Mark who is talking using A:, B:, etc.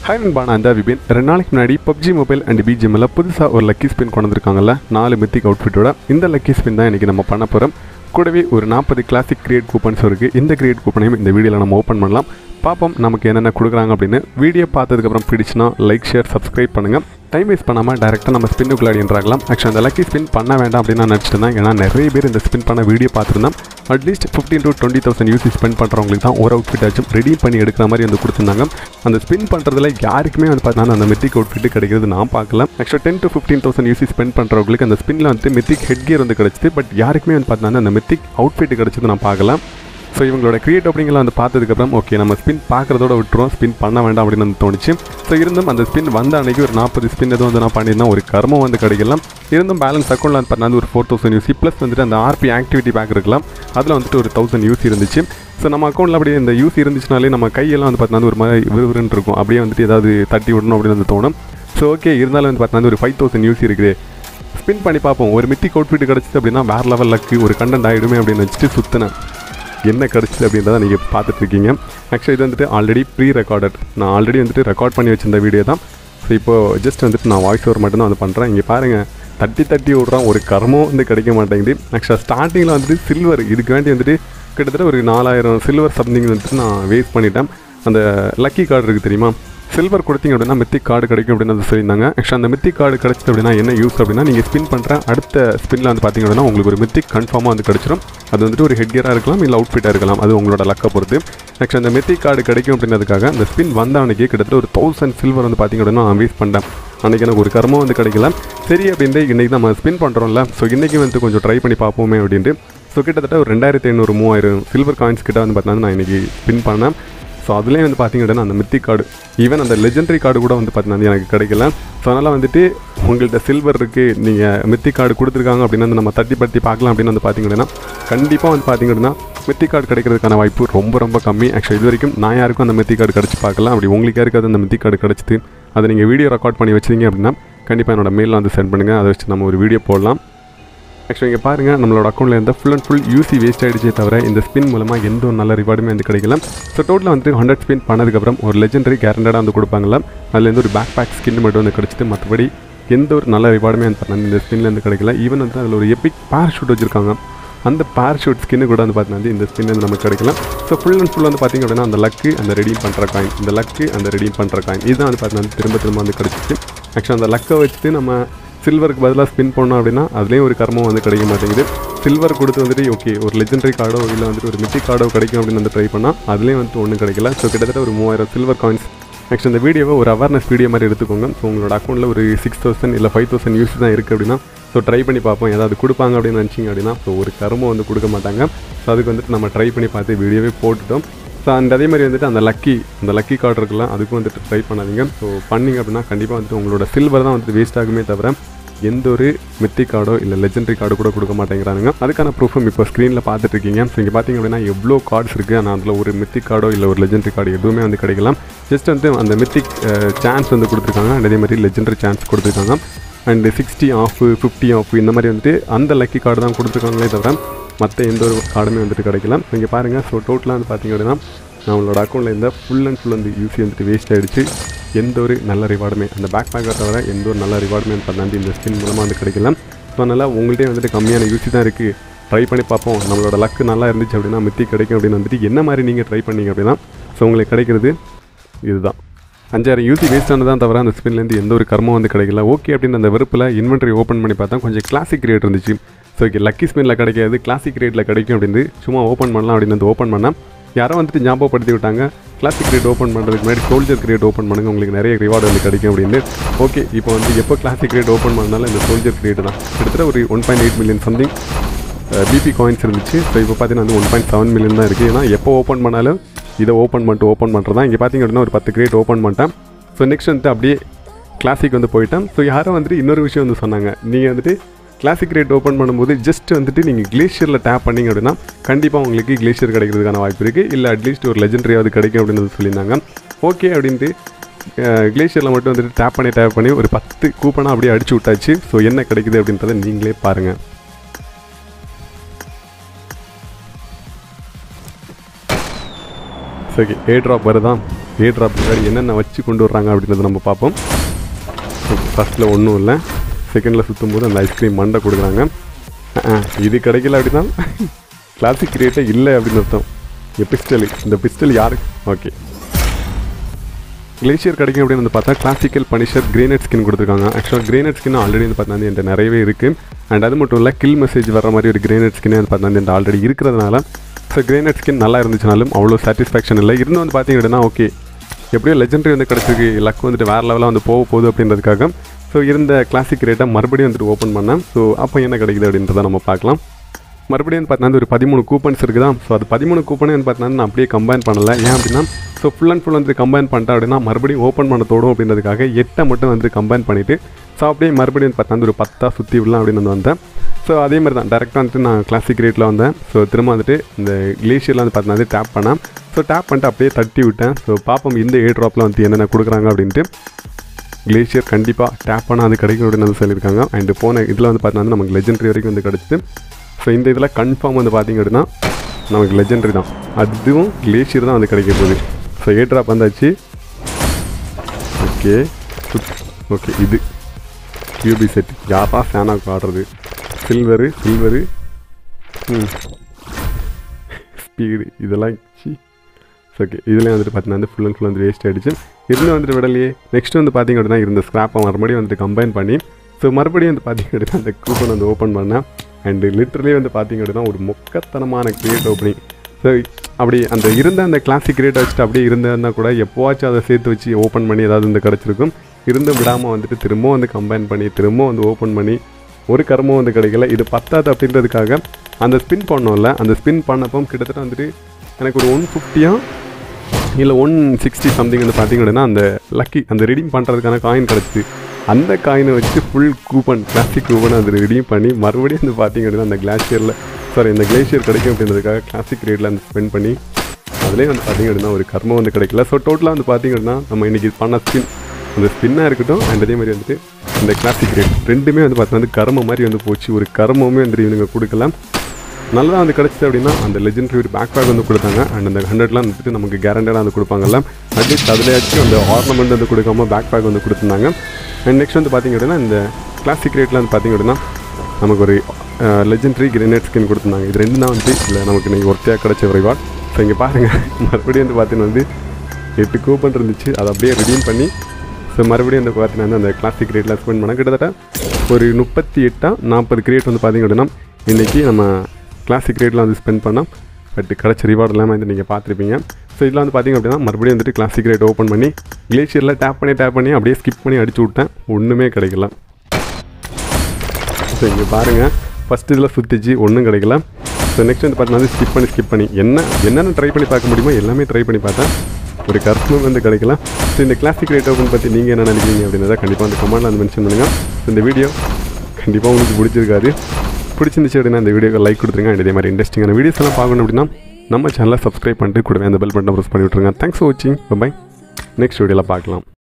A: hi நண்பா நான் இந்த விபின் ரெண்டு நாளைக்கு முன்னாடி பப்ஜி மொபைல் அண்ட் பிஜிஎம்மில் புதுசாக ஒரு லக்கி ஸ்பின் கொண்டு வந்திருக்காங்கல்ல நாலு மித்திக் அவுட்ஃபிட்டோட இந்த லக்கி ஸ்பின் தான் இன்றைக்கி நம்ம பண்ண போகிறோம் கூடவே ஒரு நாற்பது கிளாசிக் கிரியேட் கூப்பன்ஸ் இருக்குது இந்த கிரியேட் கூப்பனையும் இந்த வீடியோவில் நம்ம ஓப்பன் பண்ணலாம் பார்ப்போம் நமக்கு என்னென்ன கொடுக்குறாங்க அப்படின்னு வீடியோ பார்த்ததுக்கப்புறம் பிடிச்சுன்னா லைக் ஷேர் சப்ஸ்கிரைப் பண்ணுங்கள் டைம் வேஸ்ட் பண்ணாமல் டேரெக்டாக நம்ம ஸ்பின்னுக்குள்ளே என்றாகலாம் ஆக்சுவலி அந்த லக்கி ஸ்பின் பண்ண வேண்டாம் அப்படின்னு நான் நினச்சிட்டு இருந்தேன் ஏன்னா நிறைய பேர் இந்த ஸ்பின் பண்ண வீடியோ பார்த்துருந்தேன் at least fifteen to twenty thousand UC spend பண்ணுறவங்களுக்கு தான் ஒரு அவுட்ஃபிட் ஆச்சும் ரெடி பண்ணி எடுக்கிற மாதிரி வந்து கொடுத்துருந்தாங்க அந்த ஸ்பின் பண்ணுறதுல யாருக்குமே வந்து பார்த்தீங்கன்னா அந்த மித்திக் அவுட்ஃபிட் கிடைக்கிறது நான் பார்க்கல ஆக்சுவலாக ten to fifteen thousand UC spend பண்ணுறவங்களுக்கு அந்த ஸ்பின்னில் வந்து மித்திக் ஹெட் கியர் வந்து கிடச்சிது பட் யாருக்குமே வந்து பார்த்தீங்கன்னா அந்த மித்திக் அவுட்ஃபிட் கிடச்சது நான் பார்க்கல ஸோ இவங்களோட கிரியேட் ஓப்பனிங்கில் வந்து பார்த்ததுக்கப்புறம் ஓகே நம்ம ஸ்பின் பார்க்குறதோட விட்டுரும் ஸ்பின் பண்ண வேண்டாம் அப்படின்னு வந்து தோணுச்சு ஸோ இருந்தும் அந்த ஸ்பின் வந்த அன்னைக்கு ஒரு நாற்பது ஸ்பின் எதுவும் வந்து நான் பண்ணியிருந்தேன் ஒரு கர்மம் வந்து கிடைக்கலாம் இருந்தும் பேலன்ஸ் அக்கௌண்ட்டில் வந்து பார்த்தீங்கன்னா ஒரு ஃபோர் தௌசண்ட் யூசி ப்ளஸ் வந்துட்டு அந்த ஆர்பி ஆக்டிவிட்டி பேக் இருக்கலாம் அதில் வந்துட்டு ஒரு தௌசண்ட் யூசி இருந்துச்சு ஸோ நம்ம அக்கௌண்ட்டில் அப்படியே இந்த யூசி இருந்துச்சுனாலே நம்ம கையெல்லாம் வந்து பார்த்தீங்கன்னா ஒரு மாதிரி விறுவிறுன்னு இருக்கும் அப்படியே வந்துட்டு ஏதாவது தட்டி விடணும் அப்படின்னு வந்து தோணும் ஸோ ஓகே இருந்தாலும் வந்து பார்த்தீங்கன்னா ஒரு ஃபைவ் தௌசண்ட் யூசி இருக்குது ஸ்பின் பண்ணி பார்ப்போம் ஒரு மித்திக் அவுட்ஃபிட் கிடச்சிது அப்படின்னா வேறு லெவல் லக்கு ஒரு கண்டென்ட் ஆகிடுமே அப்படின்னு வச்சுட்டு சுற்றினேன் என்ன கிடச்சிது அப்படின்றத நீங்கள் பார்த்துட்ருக்கீங்க ஆக்சுவலி இது வந்துட்டு ஆல்ரெடி ப்ரீ ரெக்கார்டட் நான் ஆல்ரெடி வந்துட்டு ரெக்கார்ட் பண்ணி வச்சிருந்த வீடியோ தான் ஸோ இப்போது ஜஸ்ட் வந்துட்டு நான் வாய்ஸ் ஓவர் மட்டும் தான் வந்து பண்ணுறேன் இங்கே பாருங்கள் தட்டி தட்டி விட்றான் ஒரு கர்மம் வந்து கிடைக்க மாட்டேங்குது ஆக்சுவலாக ஸ்டார்டிங்கில் வந்துட்டு சில்வர் இதுக்கு வேண்டி வந்துட்டு கிட்டத்தட்ட ஒரு நாலாயிரம் சில்வர் சம்திங் வந்துட்டு நான் வேஸ்ட் பண்ணிட்டேன் அந்த லக்கி கார்டு இருக்குது தெரியுமா சில்வர் கொடுத்தீங்க அப்படின்னா மித்திக் கார்டு கிடைக்கும் அப்படின்னு வந்து சொல்லியிருந்தாங்க ஆக்சுவலாக அந்த மித்திக் கார்டு கிடச்சிது அப்படின்னா என்ன யூஸ் அப்படின்னா நீங்கள் ஸ்பின் பண்ணுற அடுத்த ஸ்பின்னில் வந்து பார்த்தீங்க அப்படின்னா உங்களுக்கு ஒரு மித்திக் கன்ஃபார்மாக வந்து கிடச்சிரும் அது வந்துட்டு ஒரு ஹெட்கியராக இருக்கலாம் இல்லை அவுட்ஃபிட்டாக இருக்கலாம் அது உங்களோட லக்கை பொறுத்து ஆக்சுவலாக அந்த மித்திக் கார்டு கிடைக்கும் அப்படின்றதுக்காக அந்த ஸ்பின் வந்த அன்னைக்கு கிட்டத்தட்ட ஒரு தௌசண்ட் சில்வர் வந்து பார்த்தீங்க அப்படின்னா நான் வேஸ்ட் பண்ணேன் அன்றைக்கி எனக்கு ஒரு கர்மம் வந்து கிடைக்கல சரி அப்படின்ட்டு இன்றைக்கி நம்ம ஸ்பின் பண்ணுறோம்ல ஸோ இன்றைக்கி வந்து கொஞ்சம் ட்ரை பண்ணி பார்ப்போமே அப்படின்ட்டு ஸோ கிட்டத்தட்ட ஒரு ரெண்டாயிரத்தி ஐநூறு மூவாயிரம் சில்வர் காயின்ஸ் கிட்ட வந்து பார்த்தீங்கன்னா நான் இன்றைக்கி ஸ்பின் பண்ணேன் ஸோ அதுலேயே வந்து பார்த்தீங்க அப்படின்னா அந்த மித்திக் கார்டு ஈவன் அந்த லெஜெண்டரி கார்டு கூட வந்து பார்த்தீங்கன்னா எனக்கு கிடைக்கல ஸோ அதனால் வந்துட்டு உங்கள்கிட்ட சில்வர் இருக்குது நீங்கள் மித்திக் கார்டு கொடுத்துருக்காங்க அப்படின்னா வந்து நம்ம தட்டி பட்டி பார்க்கலாம் அப்படின்னு வந்து பார்த்தீங்க அப்படின்னா கண்டிப்பாக வந்து பார்த்தீங்க அப்படின்னா மித்திக் கார்டு கிடைக்கிறதுக்கான வாய்ப்பு ரொம்ப ரொம்ப கம்மி ஆக்சுவலி இது வரைக்கும் நான் யாருக்கும் அந்த மித்திக் கார்டு கிடச்சி பார்க்கலாம் அப்படி உங்களுக்கு யாருக்காவது அந்த மித்திக் கார்டு கிடச்சிது அதை நீங்கள் வீடியோ ரெக்கார்ட் பண்ணி வச்சிங்க அப்படின்னா கண்டிப்பாக என்னோட மெயிலில் வந்து சென்ட் பண்ணுங்கள் அதை வச்சு நம்ம ஒரு வீடியோ போடலாம் ஆக்சுவலி இங்கே பாருங்கள் நம்மளோட அக்கௌண்ட்டில் இருந்த full and full UC waste ஆகிடுச்சே தவிர இந்த ஸ்பின் மூலமாக எந்த ஒரு நல்ல ரிவார்டுமே வந்து கிடைக்கல ஸோ டோட்டலாக வந்து ஹண்ட்ரட் ஸ்பின் பண்ணதுக்கப்புறம் ஒரு லெஜெண்டரி கேரண்டடாக வந்து கொடுப்பாங்களா அதுலேருந்து ஒரு பேக் பேக் ஸ்கின் மட்டும் வந்து கிடச்சிட்டு மற்றபடி எந்த ஒரு நல்ல ரிவார்டுமே வந்து பார்த்தீங்கன்னா இந்த ஸ்பின்லேருந்து கிடைக்கல ஈவன் வந்து அதில் ஒரு எப்பிக் பேராஷூட் வச்சுருக்காங்க அந்த பேராஷூட் ஸ்கின்னு கூட வந்து பார்த்தீங்கன்னா இந்த ஸ்பின்லேருந்து நமக்கு கிடைக்கல ஸோ ஃபுல் அண்ட் ஃபுல் வந்து பார்த்திங்க அப்படின்னா அந்த லக்கு அந்த ரெடீம் பண்ணுற காயின் இந்த லக்கு அந்த ரெடீம் பண்ணுற காயின் இதுதான் வந்து பார்த்தீங்கன்னா திரும்ப திரும்ப வந்து கிடச்சிச்சு ஆக்சுவலாக அந்த லக்கை வச்சுட்டு நம்ம சில்வருக்கு பதிலாக ஸ்பின் பண்ணோம் அப்படின்னா அதுலேயும் ஒரு கர்மம் வந்து கிடைக்க மாட்டேங்குது சில்வர் கொடுத்து வந்துட்டு ஓகே ஒரு லெஜெண்டரி கார்டோ இல்லை வந்துட்டு ஒரு மித்திக் கார்டோ கிடைக்கும் அப்படின்னு வந்து ட்ரை பண்ணால் அதுலேயும் வந்து ஒன்றும் கிடைக்கல ஸோ கிட்டத்தட்ட ஒரு மூவாயிரம் சில்வர் காயின்ஸ் ஆக்சுவலி இந்த வீடியோவை ஒரு அவேர்னஸ் வீடியோ மாதிரி எடுத்துக்கோங்க ஸோ உங்களோட அக்கௌண்ட்டில் ஒரு சிக்ஸ் தௌசண்ட் இல்லை ஃபைவ் தௌசண்ட் யூஸ் தான் இருக்குது அப்படின்னா ஸோ ட்ரை பண்ணி பார்ப்போம் ஏதாவது கொடுப்பாங்க அப்படின்னு நினச்சிங்க அப்படின்னா ஸோ ஒரு கருமம் வந்து கொடுக்க மாட்டாங்க ஸோ அதுக்கு வந்துட்டு நம்ம ட்ரை பண்ணி பார்த்து வீடியோவே போட்டுட்டோம் ஸோ அந்த அதே மாதிரி வந்துட்டு அந்த லக்கி அந்த லக்கி கார்டு இருக்குல்ல அதுக்கும் வந்துட்டு ட்ரை பண்ணாதீங்க ஸோ பண்ணிங்க அப்படின்னா கண்டிப்பாக வந்துட்டு உங்களோட சில்வர் தான் வந்துட்டு வேஸ்ட் ஆகுமே தவிர எந்த ஒரு மித்திக் கார்டோ இல்லை லெஜெண்டரி கார்டு கூட கொடுக்க மாட்டேங்கிறாங்க அதுக்கான ப்ரூஃபும் இப்போ ஸ்க்ரீனில் பார்த்துட்டு இருக்கீங்க ஸோ இங்கே பார்த்தீங்க அப்படின்னா எவ்வளோ கார்ட்ஸ் இருக்குது ஆனால் அதில் ஒரு மித்திக் கார்டோ இல்லை ஒரு லெஜெண்டரி கார்டு எதுவுமே வந்து கிடைக்கலாம் ஜஸ்ட் வந்து அந்த மித்திக் சான்ஸ் வந்து கொடுத்துருக்காங்க and அதே மாதிரி லெஜெண்டரி சான்ஸ் கொடுத்துருக்காங்க and sixty off fifty off இந்த மாதிரி வந்துட்டு அந்த லக்கி கார்டு தான் கொடுத்துருக்காங்களே தவிர மற்ற எந்த ஒரு கார்டுமே வந்துட்டு கிடைக்கல இங்கே பாருங்கள் ஸோ டோட்டலாக வந்து பார்த்தீங்க அப்படின்னா நம்மளோட அக்கௌண்ட்டில் இருந்த ஃபுல் அண்ட் ஃபுல் வந்து யூசி வந்துட்டு வேஸ்ட் ஆகிடுச்சு எந்த ஒரு நல்ல ரிவார்டுமே அந்த பேக் பேக்கை தவிர எந்த ஒரு நல்ல ரிவார்டுமே பண்ணாந்து இந்த ஸ்கின் மூலமாக வந்து கிடைக்கல ஸோ அதனால் உங்கள்கிட்டே வந்துட்டு கம்மியான யூசி தான் இருக்குது ட்ரை பண்ணி பார்ப்போம் நம்மளோட லக்கு நல்லா இருந்துச்சு அப்படின்னா மித்தி கிடைக்கும் அப்படின்னு வந்துட்டு என்ன மாதிரி நீங்கள் ட்ரை பண்ணீங்க அப்படின்னா ஸோ உங்களுக்கு கிடைக்கிறது இதுதான் அஞ்சாயிரம் யூசி வேஸ்ட் ஆனதான் தவிர அந்த ஸ்பின்லேருந்து எந்த ஒரு கர்மம் வந்து கிடைக்கல ஓகே அப்படின்னு அந்த வெறுப்பில் இன்வென்ட்ரி ஓப்பன் பண்ணி பார்த்தா கொஞ்சம் கிளாசிக் ரேட் இருந்துச்சு ஸோ ஓகே லக்கி ஸ்பின்னில் கிடைக்காது கிளாசிக் ரேட்டில் கிடைக்கும் அப்படின்னு சும்மா ஓப்பன் பண்ணலாம் அப்படின்னு வந்து ஓப்பன் பண்ணால் யாரோ வந்துட்டு ஞாபகப்படுத்தி விட்டாங்க கிளாசிக் கிரேட் ஓப்பன் பண்ணுறதுக்கு முன்னாடி சோல்ஜர் கிரேட் ஓப்பன் பண்ணுங்க உங்களுக்கு நிறைய ரிவார்டு வந்து கிடைக்கும் அப்படின்னு ஓகே இப்போ வந்து எப்போ கிளாசிக் கிரேட் ஓப்பன் பண்ணாலும் இந்த சோல்ஜர் கிரேட் தான் கிட்டத்தட்ட ஒரு one point eight million something BP coins இருந்துச்சு ஸோ இப்போ பார்த்தீங்கன்னா வந்து ஒன் பாயிண்ட் செவன் மில்லியன் தான் இருக்குது ஏன்னா எப்போ ஓப்பன் பண்ணாலும் இதை ஓப்பன் பண்ணிட்டு ஓப்பன் பண்ணுறது தான் இங்கே பார்த்தீங்க அப்படின்னா ஒரு பத்து கிரேட் ஓப்பன் பண்ணிட்டேன் ஸோ நெக்ஸ்ட் வந்துட்டு அப்படியே கிளாசிக் வந்து போயிட்டேன் ஸோ யாரும் வந்துட்டு இன்னொரு விஷயம் வந்து சொன்னாங்க நீங்கள் வந்துட்டு கிளாசிக் ரேட் ஓப்பன் பண்ணும்போது ஜஸ்ட் வந்துட்டு நீங்கள் கிளேஷியரில் டேப் பண்ணிங்க அப்படின்னா கண்டிப்பாக உங்களுக்கு கிளேஷியர் கிடைக்கிறதுக்கான வாய்ப்பு இருக்குது இல்லை அட்லீஸ்ட் ஒரு லெஜெண்டரியாவது கிடைக்கும் அப்படின்னு சொல்லியிருந்தாங்க ஓகே அப்படின்ட்டு கிளேஷியரில் மட்டும் வந்துட்டு டேப் பண்ணி டேப் பண்ணி ஒரு பத்து கூப்பனாக அப்படியே அடிச்சு விட்டாச்சு ஸோ என்ன கிடைக்குது அப்படின்றத நீங்களே பாருங்கள் சரி ஏ ட்ராப் வருதா ஏ ட்ராப் முன்னாடி என்னென்ன வச்சு கொண்டு வர்றாங்க அப்படின்றத நம்ம பார்ப்போம் ஃபஸ்ட்டில் ஒன்றும் இல்லை செகண்டில் சுற்றும் போது அந்த ஐஸ்கிரீம் மண்டை கொடுக்குறாங்க அஹ், இது கிடைக்கல அப்படின்னா கிளாசிக் ரேட்டே இல்லை அப்படின்னு அர்த்தம் இந்த பிஸ்டல் இந்த பிஸ்டல் யாரு ஓகே கிளேஷியர் கிடைக்கும் அப்படின்னு வந்து பார்த்தா கிளாசிக்கல் பனிஷர் கிரேனட் ஸ்கின் கொடுத்துருக்காங்க ஆக்சுவலாக கிரேனட் ஸ்கின் ஆல்ரெடி வந்து பார்த்தா என்கிட்ட நிறையவே இருக்குது அண்ட் அது மட்டும் இல்லை கில் மெசேஜ் வர மாதிரி ஒரு கிரேனட் ஸ்கின் வந்து பார்த்தா என்கிட்ட ஆல்ரெடி இருக்கிறதுனால ஸோ கிரேனட் ஸ்கின் நல்லா இருந்துச்சுனாலும் அவ்வளோ சாட்டிஸ்ஃபேக்ஷன் இல்லை இருந்து வந்து பார்த்தீங்கன்னா ஓகே எப்படியோ லெஜெண்டரி வந்து கிடச்சிருக்கு லக் வந்துட்டு வேறு லெவலாக வந்து போக போகுது அப்படின்றதுக்காக ஸோ இருந்த கிளாசிக் ரேட்டை மறுபடியும் வந்துட்டு ஓப்பன் பண்ணேன் ஸோ அப்போ என்ன கிடைக்குது அப்படின்றத நம்ம பார்க்கலாம் மறுபடியும் வந்து பார்த்தீங்கன்னா ஒரு பதிமூணு கூப்பன்ஸ் இருக்குதா ஸோ அது பதிமூணு கூப்பனே வந்து பார்த்தீங்கன்னா நான் அப்படியே கம்பைன் பண்ணல ஏன் அப்படின்னா ஸோ ஃபுல் அண்ட் ஃபுல் வந்து கம்பைன் பண்ணிட்டேன் அப்படின்னா மறுபடியும் ஓப்பன் பண்ண தோடும் அப்படின்றதுக்காக எட்டை மட்டும் வந்து கம்பைன் பண்ணிவிட்டு ஸோ அப்படியே மறுபடியும் வந்து பார்த்தீங்கன்னா ஒரு பத்தா சுற்றி விடலாம் அப்படின்னு வந்து வந்தேன் ஸோ அதே மாதிரி தான் டேரெக்டாக வந்துட்டு நான் கிளாசிக் ரேட்டில் வந்தேன் ஸோ திரும்ப வந்துட்டு இந்த கிளேஷியரில் வந்து பார்த்தீங்கன்னா டேப் பண்ணேன் ஸோ டேப் பண்ணிட்டு அப்படியே தட்டி விட்டேன் ஸோ பார்ப்போம் இந்த ஏ ட்ராப்பில் வந்து என்னென்ன கொடுக்குறாங்க அப்படின்ட்டு கிளேஷியர் கண்டிப்பாக டேப் பண்ணால் அது கிடைக்கும் அப்படின்னு வந்து சொல்லியிருக்காங்க அண்ட் போன இதில் வந்து பார்த்தீங்கன்னா நமக்கு லெஜெண்டரி வரைக்கும் வந்து கிடச்சிது ஸோ இந்த இதில் கன்ஃபார்ம் வந்து பார்த்தீங்க அப்படின்னா நமக்கு லெஜெண்டரி தான் அதுவும் கிளேஷியர் தான் வந்து கிடைக்க போகுது ஸோ ஏ ட்ராப் வந்தாச்சு ஓகே ஓகே இது கியூபி செட் யாரா ஃபேனாக ஆடுறது சில்வரு சில்வரு ம் ஸ்பீடு இதெல்லாம் சி ஓகே இதுலேயும் வந்துட்டு பார்த்தீங்கன்னா வந்து ஃபுல் அண்ட் ஃபுல் வந்து வேஸ்ட் ஆகிடுச்சு இருந்து வந்துட்டு விடலையே நெக்ஸ்ட் வந்து பார்த்தீங்க அப்படின்னா இருந்த ஸ்க்ராப்பை மறுபடியும் வந்துட்டு கம்பைன் பண்ணி ஸோ மறுபடியும் வந்து பார்த்தீங்க அப்படின்னா அந்த கூப்பன் வந்து ஓப்பன் பண்ணேன் அண்டு லிட்ரலி வந்து பார்த்தீங்க அப்படின்னா ஒரு மொக்கத்தனமான கிரியேட் ஓப்பனிங் ஸோ அப்படி அந்த இருந்த அந்த கிளாசிக் ரேட்டை வச்சுட்டு அப்படியே இருந்திருந்தா கூட எப்போவாச்சும் அதை சேர்த்து வச்சு ஓப்பன் பண்ணி ஏதாவது வந்து கிடச்சிருக்கும் இருந்து விடாமல் வந்துட்டு திரும்பவும் வந்து கம்பைன் பண்ணி திரும்பவும் வந்து ஓப்பன் பண்ணி ஒரு கர்மம் வந்து கிடைக்கல இது பத்தாது அப்படின்றதுக்காக அந்த ஸ்பின் பண்ணோம்ல அந்த ஸ்பின் பண்ணப்போ கிட்டத்தட்ட வந்துட்டு எனக்கு ஒரு ஒன் ஃபிஃப்டியாக இல்லை ஒன் சிக்ஸ்டி சம்திங் வந்து பார்த்தீங்க அப்படின்னா அந்த லக்கி அந்த ரெடீம் பண்ணுறதுக்கான காயின் கிடச்சிது அந்த காயினை வச்சு ஃபுல் கூப்பன் கிளாசிக் கூப்பன் அது ரெடீம் பண்ணி மறுபடியும் வந்து பார்த்தீங்க அப்படின்னா அந்த கிளாஷியரில் சாரி இந்த கிளேஷியர் கிடைக்கும் அப்படின்றதுக்காக கிளாசிக் ரேட்டில் அந்த ஸ்பெண்ட் பண்ணி அதுலேயே வந்து பார்த்தீங்க அப்படின்னா ஒரு கர்மம் வந்து கிடைக்கல ஸோ டோட்டலாக வந்து பார்த்தீங்க அப்படின்னா நம்ம இன்றைக்கி பண்ண ஸ்பின் அந்த ஸ்பின்னாக இருக்கட்டும் அண்ட் அதே மாதிரி வந்துட்டு இந்த கிளாசிக் ரேட் ரெண்டுமே வந்து பார்த்தா வந்து கர்மம் மாதிரி வந்து போச்சு ஒரு கர்மமே வந்துட்டு இவனுங்க கொடுக்கல நல்லா வந்து கிடச்சிது அப்படின்னா அந்த லெஜெண்டரி ஒரு பேக் பேக் வந்து கொடுத்தாங்க அண்ட் அந்த ஹண்ட்ரட்லாம் வந்துட்டு நமக்கு கேரண்டடாக வந்து கொடுப்பாங்கல்ல அட்லீஸ்ட் அதுலேயாச்சும் அந்த ஆர்னமெண்ட் வந்து கொடுக்காம பேக் பேக் வந்து கொடுத்துருந்தாங்க அண்ட் நெக்ஸ்ட் வந்து பார்த்திங்க அப்படின்னா இந்த கிளாசிக் ரேட்டில் வந்து பார்த்திங்க அப்படின்னா நமக்கு ஒரு லெஜெண்டரி கிரேனேட் ஸ்கின் கொடுத்துருந்தாங்க இது ரெண்டு தான் வந்து இல்லை நமக்கு இன்றைக்கி ஒருத்தையாக கிடச்ச ரிவார்ட் ஸோ இங்கே பாருங்கள் மறுபடியும் வந்து பார்த்தீங்கன்னா வந்து எட்டு கூப்பன் இருந்துச்சு அதை அப்படியே ரெடீம் பண்ணி ஸோ மறுபடியும் வந்து பார்த்தீங்கன்னா வந்து அந்த கிளாசிக் ரேட்டில் ஸ்பெண்ட் பண்ண கிட்டத்தட்ட ஒரு முப்பத்தி எட்டா நாற்பது கிரேட் வந்து பார்த்திங்க அப்படின்னா இன்றைக்கி நம்ம கிளாசிக் ரேட்டில் வந்து ஸ்பெண்ட் பண்ணோம் பட் கிடச்ச ரிவார்ட் எல்லாமே வந்து நீங்கள் பார்த்துருப்பீங்க ஸோ இதில் வந்து பார்த்திங்க அப்படின்னா மறுபடியும் வந்துட்டு கிளாசிக் ரேட் ஓப்பன் பண்ணி கிளேஷியரில் டேப் பண்ணி டேப் பண்ணி அப்படியே ஸ்கிப் பண்ணி அடிச்சு விட்டேன் ஒன்றுமே கிடைக்கல ஸோ இங்கே பாருங்கள் ஃபஸ்ட் இதில் சுற்றிச்சு ஒன்றும் கிடைக்கல ஸோ நெக்ஸ்ட் வந்து பார்த்தீங்கன்னா ஸ்கிப் பண்ணி ஸ்கிப் பண்ணி என்ன என்னென்ன ட்ரை பண்ணி பார்க்க முடியுமோ எல்லாமே ட்ரை பண்ணி பார்த்தேன் ஒரு கர்ஃபும் வந்து கிடைக்கல ஸோ இந்த கிளாசிக் ரேட் ஓப்பன் பற்றி நீங்கள் என்ன நினைக்கிறீங்க அப்படின்றத கண்டிப்பாக அந்த கமெண்ட்டில் வந்து மென்ஷன் பண்ணுங்கள் ஸோ இந்த வீடியோ கண்டிப்பாக உங்களுக்கு பிடிச்சிருக்காது பிடிச்சிருந்துச்சு அப்படின்னா இந்த வீடியோக்கு லைக் கொடுத்துருங்க and இதே மாதிரி இன்ட்ரெஸ்டிங்கான வீடியோஸ் எல்லாம் பார்க்கணும் அப்படின்னா நம்ம சேனலை சப்ஸ்கிரைப் பண்ணிட்டு கூடவே அந்த பெல் பட்டன் ப்ரெஸ் பண்ணி விட்ருங்க தேங்க்ஸ் ஃபார் வாட்சிங் பை நெக்ஸ்ட் வீடியோவில் பார்க்கலாம்